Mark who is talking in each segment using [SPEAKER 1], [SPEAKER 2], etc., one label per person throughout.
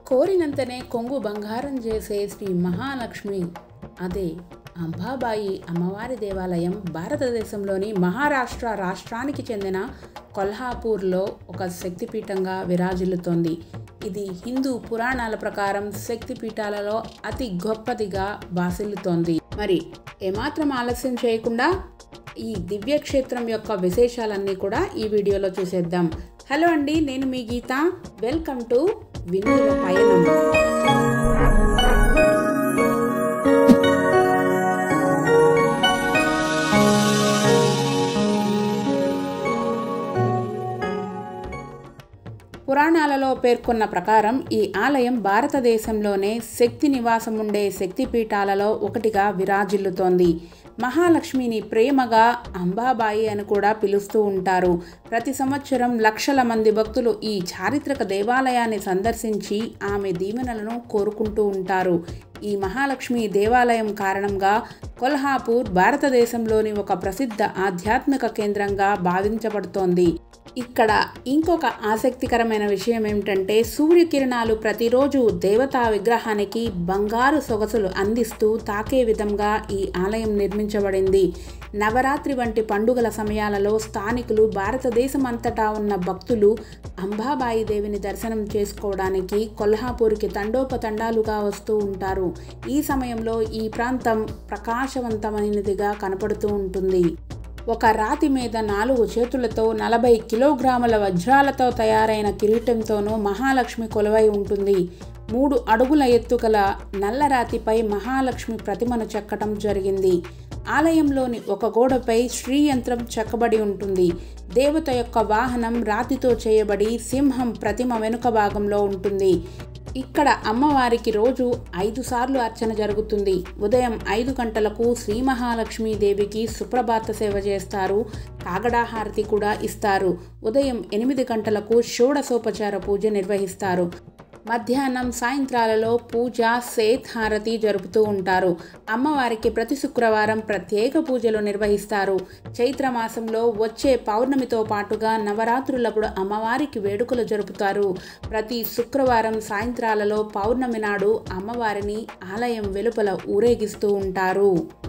[SPEAKER 1] కోరినంతనే కొంగు బంగారం చేసే శ్రీ మహాలక్ష్మి అదే అంబాబాయి అమ్మవారి దేవాలయం భారతదేశంలోని మహారాష్ట్ర రాష్ట్రానికి చెందిన కొల్హాపూర్లో ఒక శక్తిపీఠంగా విరాజిల్లుతోంది ఇది హిందూ పురాణాల ప్రకారం శక్తిపీఠాలలో అతి గొప్పదిగా బాసిల్లుతోంది మరి ఏమాత్రం ఆలస్యం చేయకుండా ఈ దివ్యక్షేత్రం యొక్క విశేషాలన్నీ కూడా ఈ వీడియోలో చూసేద్దాం హలో అండి నేను మీ గీత వెల్కమ్ టు వినూల పయనం పురాణాలలో పేర్కొన్న ప్రకారం ఈ ఆలయం భారతదేశంలోనే శక్తి నివాసం ఉండే శక్తిపీఠాలలో ఒకటిగా విరాజిల్లుతోంది మహాలక్ష్మిని ప్రేమగా అంబాబాయి అని కూడా పిలుస్తూ ఉంటారు ప్రతి సంవత్సరం లక్షల మంది భక్తులు ఈ చారిత్రక దేవాలయాన్ని సందర్శించి ఆమె దీవెనలను కోరుకుంటూ ఉంటారు ఈ మహాలక్ష్మి దేవాలయం కారణంగా కొల్హాపూర్ భారతదేశంలోని ఒక ప్రసిద్ధ ఆధ్యాత్మిక కేంద్రంగా భావించబడుతోంది ఇక్కడ ఇంకొక ఆసక్తికరమైన విషయం ఏమిటంటే సూర్యకిరణాలు ప్రతిరోజు దేవతా విగ్రహానికి బంగారు సొగసులు అందిస్తూ తాకే విధంగా ఈ ఆలయం నిర్మించబడింది నవరాత్రి వంటి పండుగల సమయాలలో స్థానికులు భారతదేశం అంతటా ఉన్న భక్తులు అంబాబాయి దేవిని దర్శనం చేసుకోవడానికి కొల్హాపూర్కి తండోపతండాలుగా వస్తూ ఉంటారు ఈ సమయంలో ఈ ప్రాంతం ప్రకాశవంతమైనదిగా కనపడుతూ ఉంటుంది ఒక రాతి మీద నాలుగు చేతులతో నలభై కిలోగ్రాముల వజ్రాలతో తయారైన కిరీటంతోనూ మహాలక్ష్మి కొలువై ఉంటుంది మూడు అడుగుల ఎత్తుగల నల్లరాతిపై మహాలక్ష్మి ప్రతిమను చెక్కటం జరిగింది ఆలయంలోని ఒక గోడపై శ్రీయంత్రం చెక్కబడి ఉంటుంది దేవత యొక్క వాహనం రాతితో చేయబడి సింహం ప్రతిమ వెనుక భాగంలో ఉంటుంది ఇక్కడ అమ్మవారికి రోజు ఐదు సార్లు అర్చన జరుగుతుంది ఉదయం ఐదు గంటలకు శ్రీ మహాలక్ష్మీదేవికి సుప్రభాత సేవ చేస్తారు కాగడాహారతి కూడా ఇస్తారు ఉదయం ఎనిమిది గంటలకు షోడసోపచార పూజ నిర్వహిస్తారు మధ్యాహ్నం సాయంత్రాలలో పూజ సేత్ హారతి జరుపుతూ ఉంటారు అమ్మవారికి ప్రతి శుక్రవారం ప్రత్యేక పూజలు నిర్వహిస్తారు చైత్రమాసంలో వచ్చే పౌర్ణమితో పాటుగా నవరాత్రులప్పుడు అమ్మవారికి వేడుకలు జరుపుతారు ప్రతి శుక్రవారం సాయంత్రాలలో పౌర్ణమి నాడు అమ్మవారిని ఆలయం వెలుపల ఊరేగిస్తూ ఉంటారు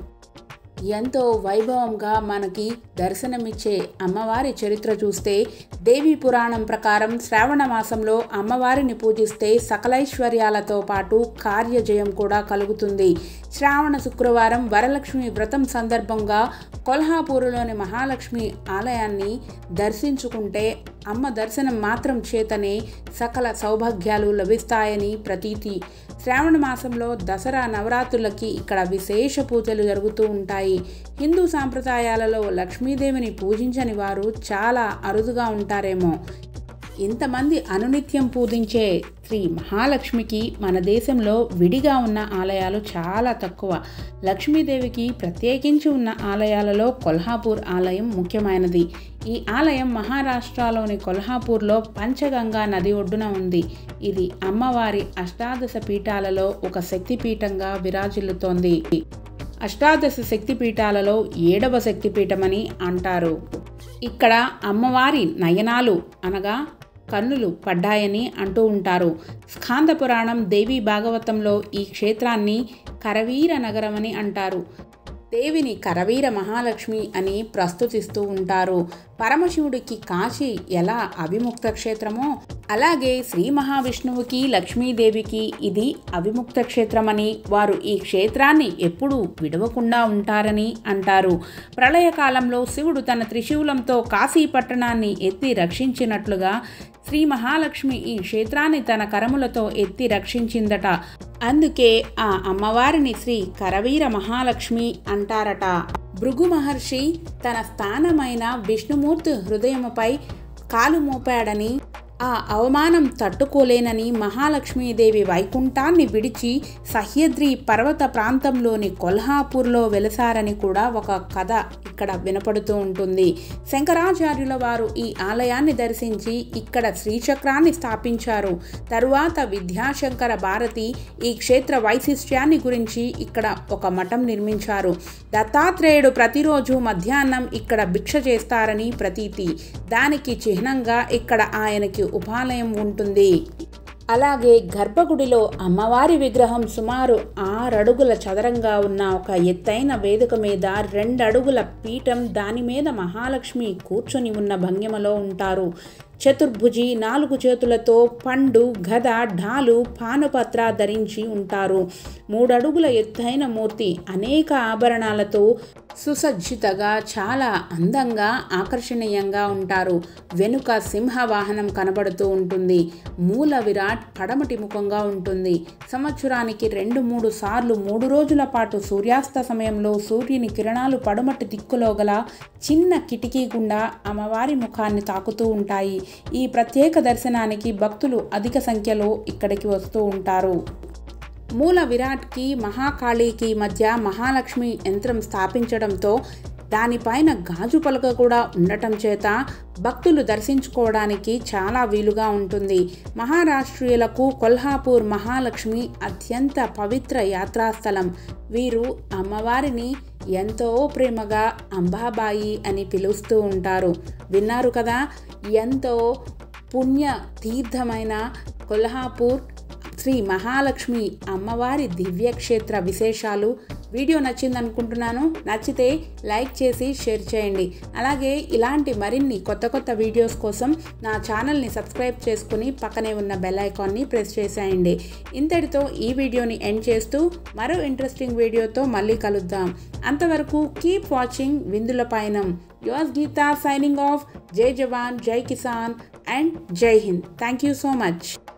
[SPEAKER 1] ఎంతో వైభవంగా మనకి దర్శనమిచ్చే అమ్మవారి చరిత్ర చూస్తే దేవి పురాణం ప్రకారం శ్రావణ మాసంలో అమ్మవారిని పూజిస్తే సకలైశ్వర్యాలతో పాటు కార్యజయం కూడా కలుగుతుంది శ్రావణ శుక్రవారం వరలక్ష్మి వ్రతం సందర్భంగా కొల్హాపూరులోని మహాలక్ష్మి ఆలయాన్ని దర్శించుకుంటే అమ్మ దర్శనం మాత్రం చేతనే సకల సౌభాగ్యాలు లభిస్తాయని ప్రతీతి శ్రావణ మాసంలో దసరా నవరాత్రులకి ఇక్కడ విశేష పూజలు జరుగుతూ ఉంటాయి హిందూ సాంప్రదాయాలలో లక్ష్మీదేవిని పూజించని వారు చాలా అరుదుగా ఉంటారేమో ఇంతమంది అనునిత్యం పూజించే శ్రీ మహాలక్ష్మికి మన దేశంలో విడిగా ఉన్న ఆలయాలు చాలా తక్కువ లక్ష్మీదేవికి ప్రత్యేకించి ఉన్న ఆలయాలలో కొల్హాపూర్ ఆలయం ముఖ్యమైనది ఈ ఆలయం మహారాష్ట్రలోని కొల్హాపూర్లో పంచగంగా నది ఒడ్డున ఉంది ఇది అమ్మవారి అష్టాదశ పీఠాలలో ఒక శక్తిపీఠంగా విరాజిల్లుతోంది అష్టాదశ శక్తిపీఠాలలో ఏడవ శక్తిపీఠమని అంటారు ఇక్కడ అమ్మవారి నయనాలు అనగా కన్నులు పడ్డాయని అంటూ ఉంటారు స్కాంద పురాణం దేవి భాగవతంలో ఈ క్షేత్రాన్ని కరవీర నగరమని అంటారు దేవిని కరవీర మహాలక్ష్మి అని ప్రస్తుతిస్తూ ఉంటారు పరమశివుడికి కాశీ ఎలా అవిముక్త క్షేత్రమో అలాగే శ్రీ మహావిష్ణువుకి లక్ష్మీదేవికి ఇది అవిముక్త క్షేత్రమని వారు ఈ క్షేత్రాన్ని ఎప్పుడూ విడవకుండా ఉంటారని అంటారు ప్రళయకాలంలో శివుడు తన త్రిశూలంతో కాశీ పట్టణాన్ని ఎత్తి రక్షించినట్లుగా శ్రీ మహాలక్ష్మి ఈ క్షేత్రాన్ని తన కరములతో ఎత్తి రక్షించిందట అందుకే ఆ అమ్మవారిని శ్రీ కరవీర మహాలక్ష్మి అంటారట భృగు మహర్షి తన స్థానమైన విష్ణుమూర్తి హృదయముపై కాలు మోపాడని ఆ అవమానం తట్టుకోలేనని మహాలక్ష్మీదేవి వైకుంఠాన్ని విడిచి సహ్యద్రి పర్వత ప్రాంతంలోని కొల్హాపూర్లో వెలసారని కూడా ఒక కథ ఇక్కడ వినపడుతూ ఉంటుంది శంకరాచార్యుల వారు ఈ ఆలయాన్ని దర్శించి ఇక్కడ శ్రీచక్రాన్ని స్థాపించారు తరువాత విద్యాశంకర భారతి ఈ క్షేత్ర వైశిష్ట్యాన్ని గురించి ఇక్కడ ఒక మఠం నిర్మించారు దత్తాత్రేయుడు ప్రతిరోజు మధ్యాహ్నం ఇక్కడ భిక్ష చేస్తారని ప్రతీతి దానికి చిహ్నంగా ఇక్కడ ఆయనకి ఉపాలయం ఉంటుంది అలాగే గర్భగుడిలో అమ్మవారి విగ్రహం సుమారు ఆరడుగుల చదరంగా ఉన్న ఒక ఎత్తైన వేదిక మీద రెండడుగుల పీఠం దాని మీద మహాలక్ష్మి కూర్చొని ఉన్న భంగిమలో ఉంటారు చతుర్భుజి నాలుగు చేతులతో పండు గద ఢాలు పానపత్ర ధరించి ఉంటారు మూడడుగుల ఎత్తైన మూర్తి అనేక ఆభరణాలతో సుసజ్జితగా చాలా అందంగా ఆకర్షణీయంగా ఉంటారు వెనుక సింహ వాహనం కనబడుతూ ఉంటుంది మూల విరాట్ పడమటి ముఖంగా ఉంటుంది సంవత్సరానికి రెండు మూడు సార్లు మూడు రోజుల పాటు సూర్యాస్త సమయంలో సూర్యుని కిరణాలు పడమటి దిక్కులో గల చిన్న కిటికీ గుండా అమ్మవారి ముఖాన్ని తాకుతూ ఉంటాయి ఈ ప్రత్యేక దర్శనానికి భక్తులు అధిక సంఖ్యలో ఇక్కడికి వస్తూ ఉంటారు మూల విరాట్కి మహాకాళికి మధ్య మహాలక్ష్మి యంత్రం స్థాపించడంతో దానిపైన గాజు పలక కూడా ఉండటం చేత భక్తులు దర్శించుకోవడానికి చాలా వీలుగా ఉంటుంది మహారాష్ట్రీయులకు కొల్హాపూర్ మహాలక్ష్మి అత్యంత పవిత్ర యాత్రాస్థలం వీరు అమ్మవారిని ఎంతో ప్రేమగా అంబాబాయి అని పిలుస్తూ ఉంటారు విన్నారు కదా ఎంతో పుణ్య తీర్థమైన కొల్హాపూర్ శ్రీ మహాలక్ష్మి అమ్మవారి దివ్యక్షేత్ర విశేషాలు వీడియో నచ్చింది అనుకుంటున్నాను నచ్చితే లైక్ చేసి షేర్ చేయండి అలాగే ఇలాంటి మరిన్ని కొత్త కొత్త వీడియోస్ కోసం నా ఛానల్ని సబ్స్క్రైబ్ చేసుకుని పక్కనే ఉన్న బెల్ ఐకాన్ని ప్రెస్ చేసేయండి ఇంతటితో ఈ వీడియోని ఎండ్ చేస్తూ మరో ఇంట్రెస్టింగ్ వీడియోతో మళ్ళీ కలుద్దాం అంతవరకు కీప్ వాచింగ్ విందుల పయనం యువర్స్ గీతా సైనింగ్ ఆఫ్ జై జవాన్ జై Kisan and Jai Hind thank you so much